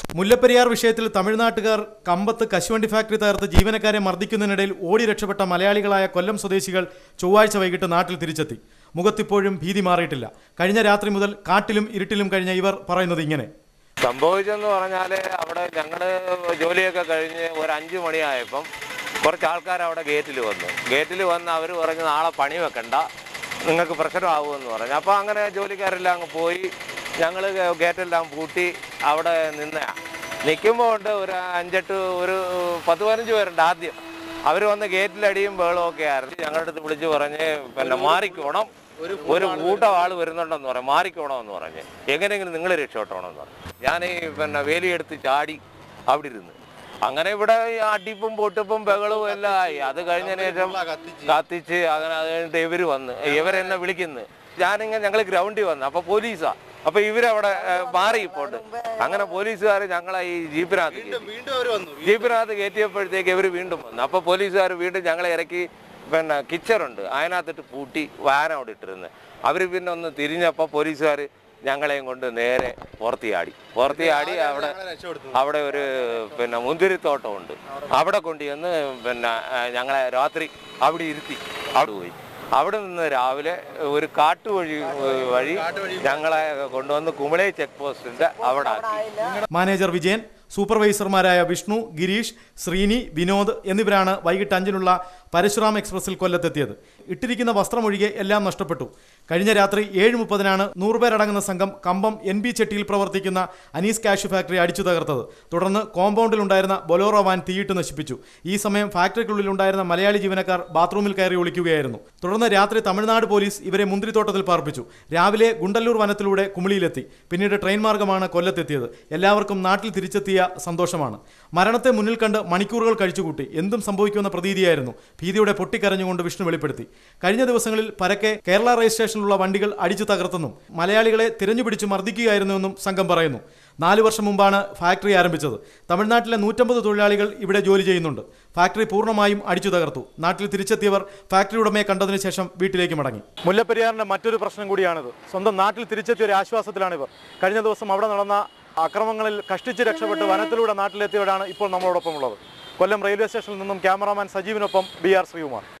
മുല്ലപ്പെരിയാർ വിഷയത്തിൽ തമിഴ്നാട്ടുകാർ കമ്പത്ത് കശുവണ്ടി ഫാക്ടറി തകർത്ത് ജീവനക്കാരെ മർദ്ദിക്കുന്നതിനിടയിൽ ഓടി രക്ഷപ്പെട്ട മലയാളികളായ കൊല്ലം സ്വദേശികൾ ചൊവ്വാഴ്ച വൈകിട്ട് നാട്ടിൽ തിരിച്ചെത്തി മുഖത്തിപ്പോഴും ഭീതി മാറിയിട്ടില്ല കഴിഞ്ഞ രാത്രി മുതൽ കാട്ടിലും ഇരുട്ടിലും കഴിഞ്ഞ ഇവർ പറയുന്നത് ഇങ്ങനെ സംഭവിച്ചെന്ന് പറഞ്ഞാൽ അവിടെ ഞങ്ങൾ ജോലിയൊക്കെ കഴിഞ്ഞ് ഒരു അഞ്ച് മണിയായപ്പം കുറച്ച് ആൾക്കാർ അവിടെ ഗേറ്റിൽ വന്നു ഗേറ്റിൽ വന്ന് അവർ പറഞ്ഞു നാളെ പണി വെക്കണ്ട നിങ്ങൾക്ക് പ്രശ്നമാവുമെന്ന് പറഞ്ഞു അപ്പോൾ അങ്ങനെ ജോലിക്കാരെല്ലാം അങ്ങ് പോയി ഞങ്ങൾ ഗേറ്റെല്ലാം പൂട്ടി അവിടെ നിന്ന് നിൽക്കുമ്പോൾ ഉണ്ട് ഒരു അഞ്ചെട്ട് ഒരു പത്ത് പതിനഞ്ച് പേരുണ്ട് ആദ്യം അവർ വന്ന് ഗേറ്റിലടിയും ബഹളമൊക്കെ ആയിരുന്നു ഞങ്ങളുടെ അടുത്ത് വിളിച്ച് പറഞ്ഞ് പിന്നെ മാറിക്കോണം ഒരു കൂട്ടം ആൾ വരുന്നുണ്ടെന്ന് പറഞ്ഞു മാറിക്കോണമെന്ന് പറഞ്ഞ് എങ്ങനെയെങ്കിലും നിങ്ങൾ രക്ഷപ്പെട്ടോണമെന്ന് പറഞ്ഞു ഞാൻ ഈ പിന്നെ വേലിയെടുത്ത് ചാടി അവിടെ ഇരുന്ന് അങ്ങനെ ഇവിടെ ഈ അടിപ്പും പൊട്ടിപ്പും ബഹളവും എല്ലാം ആയി അത് കഴിഞ്ഞതിന് ശേഷം കത്തിച്ച് അങ്ങനെ അത് കഴിഞ്ഞിട്ട് ഇവർ വന്ന് ഇവരെന്നെ വിളിക്കുന്നു ഞാനിങ്ങനെ ഞങ്ങൾ ഗ്രൗണ്ടിൽ വന്നു അപ്പോൾ പോലീസാ അപ്പൊ ഇവരവിടെ ഏഹ്, മാറി ഇപ്പോണ്ട് അങ്ങനെ പോലീസുകാർ ഞങ്ങളെ ഈ ജീപ്പിനകത്ത് കയറ്റി. ജീപ്പിനകത്ത് കയറ്റിയപ്പോഴത്തേക്ക് ഇവർ വീണ്ടും വന്നു അപ്പോൾ പോലീസുകാർ വീണ്ടും ഞങ്ങളെ ഇറക്കി പിന്നെ കിച്ചറുണ്ട് അതിനകത്തിട്ട് പൂട്ടി വാഹനം അവിടെ ഇട്ടിരുന്നത് അവർ പിന്നെ ഒന്ന് തിരിഞ്ഞപ്പോൾ പോലീസുകാർ ഞങ്ങളെയും കൊണ്ട് നേരെ പുറത്തിയാടി പുറത്തിയാടി അവിടെ അവിടെ ഒരു പിന്നെ മുന്തിരിത്തോട്ടമുണ്ട് അവിടെ കൊണ്ടുചെന്ന് പിന്നെ ആ, ഞങ്ങളെ രാത്രി അവിടെ ഇരുത്തി അവിടെ പോയി അവിടെ നിന്ന് രാവിലെ ഒരു കാട്ടുവഴി ഏഹ്, വഴി ഞങ്ങളെ കൊണ്ടുവന്ന് കുമളി ചെക്ക് പോസ്റ്റിന്റെ അവിടെ ആക്കി മാനേജർ വിജയൻ സൂപ്പർവൈസർമാരായ വിഷ്ണു ഗിരീഷ് ശ്രീനി വിനോദ് എന്നിവരാണ് വൈകിട്ട് അഞ്ചിനുള്ള പരശുറാം എക്സ്പ്രസിൽ കൊല്ലത്തെത്തിയത് ഇട്ടിരിക്കുന്ന വസ്ത്രമൊഴികെ എല്ലാം നഷ്ടപ്പെട്ടു കഴിഞ്ഞ രാത്രി ഏഴ് മുപ്പതിനാണ് നൂറുപേരടങ്ങുന്ന സംഘം കമ്പം എൻ ബി ചെട്ടിയിൽ പ്രവർത്തിക്കുന്ന അനീസ് കാഷ്യു ഫാക്ടറി അടിച്ചു തകർത്തത് തുടർന്ന് കോമ്പൗണ്ടിലുണ്ടായിരുന്ന ബൊലോറോ വാൻ തീയിട്ട് നശിപ്പിച്ചു ഈ സമയം ഫാക്ടറിക്കുള്ളിൽ ഉണ്ടായിരുന്ന മലയാളി ജീവനക്കാർ ബാത്റൂമിൽ കയറി ഒളിക്കുകയായിരുന്നു തുടർന്ന് രാത്രി തമിഴ്നാട് പോലീസ് ഇവരെ മുന്തിരിത്തോട്ടത്തിൽ പാർപ്പിച്ചു രാവിലെ ഗുണ്ടല്ലൂർ വനത്തിലൂടെ കുമിളിയിലെത്തി പിന്നീട് ട്രെയിൻ മാർഗമാണ് കൊല്ലത്തെത്തിയത് എല്ലാവർക്കും നാട്ടിൽ തിരിച്ചെത്തിയ സന്തോഷമാണ് മരണത്തെ മുന്നിൽ കണ്ട് മണിക്കൂറുകൾ കഴിച്ചുകൂട്ടി എന്തും സംഭവിക്കുമെന്ന പ്രതീതിയായിരുന്നു ഭീതിയോടെ പൊട്ടിക്കരഞ്ഞുകൊണ്ട് വിഷ്ണു വെളിപ്പെടുത്തി കഴിഞ്ഞ ദിവസങ്ങളിൽ പരക്കെ കേരള രജിസ്ട്രേഷനിലുള്ള വണ്ടികൾ അടിച്ചു തകർത്തെന്നും മലയാളികളെ തിരഞ്ഞുപിടിച്ച് മർദ്ദിക്കുകയായിരുന്നുവെന്നും സംഘം പറയുന്നു നാല് വർഷം മുമ്പാണ് ഫാക്ടറി ആരംഭിച്ചത് തമിഴ്നാട്ടിലെ നൂറ്റമ്പത് തൊഴിലാളികൾ ഇവിടെ ജോലി ചെയ്യുന്നുണ്ട് ഫാക്ടറി പൂർണ്ണമായും അടിച്ചു തകർത്തു നാട്ടിൽ തിരിച്ചെത്തിയവർ ഫാക്ടറി ഉടമയെ കണ്ടതിന് ശേഷം വീട്ടിലേക്ക് മടങ്ങി മുല്ലപ്പെരിയാറിന്റെ മറ്റൊരു പ്രശ്നം കൂടിയാണിത് സ്വന്തം നാട്ടിൽ തിരിച്ചെത്തിയ ഒരു ആശ്വാസത്തിലാണ് ഇവർ കഴിഞ്ഞ ദിവസം അവിടെ നടന്ന അക്രമങ്ങളിൽ കഷ്ടിച്ച് രക്ഷപ്പെട്ട് വനത്തിലൂടെ നാട്ടിലെത്തിയവരാണ് ഇപ്പോൾ നമ്മളോടൊപ്പം ഉള്ളത് കൊല്ലം റെയിൽവേ സ്റ്റേഷനിൽ നിന്നും ക്യാമറാമാൻ സജീവിനൊപ്പം ബി ആർ ശ്രീകുമാർ